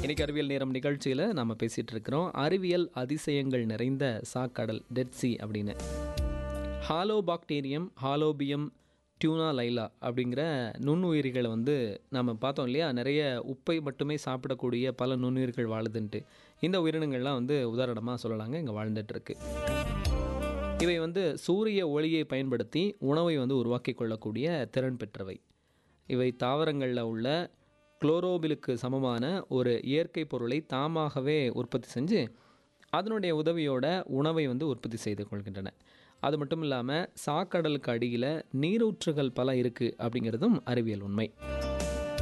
இன்னைக்கு அறிவியல் நேரம் நிகழ்ச்சியில் நம்ம பேசிகிட்டு இருக்கிறோம் அறிவியல் அதிசயங்கள் நிறைந்த சாக்கடல் டெட் சி அப்படின்னு ஹாலோபாக்டீரியம் ஹாலோபியம் டியூனா லைலா அப்படிங்கிற நுண்ணுயிரிகளை வந்து நம்ம பார்த்தோம் இல்லையா நிறைய உப்பை மட்டுமே சாப்பிடக்கூடிய பல நுண்ணுயிர்கள் வாழுதுன்ட்டு இந்த உயிரினங்கள்லாம் வந்து உதாரணமாக சொல்லலாங்க இங்கே வாழ்ந்துட்டுருக்கு இவை வந்து சூரிய ஒளியை பயன்படுத்தி உணவை வந்து உருவாக்கி கொள்ளக்கூடிய திறன் பெற்றவை இவை தாவரங்களில் உள்ள குளோரோபிலுக்கு சமமான ஒரு இயற்கை பொருளை தாமாகவே உற்பத்தி செஞ்சு அதனுடைய உதவியோட உணவை வந்து உற்பத்தி செய்து கொள்கின்றன அது மட்டும் இல்லாமல் சாக்கடலுக்கு அடியில் நீரூற்றுகள் பல இருக்குது அப்படிங்கிறதும் அறிவியல் உண்மை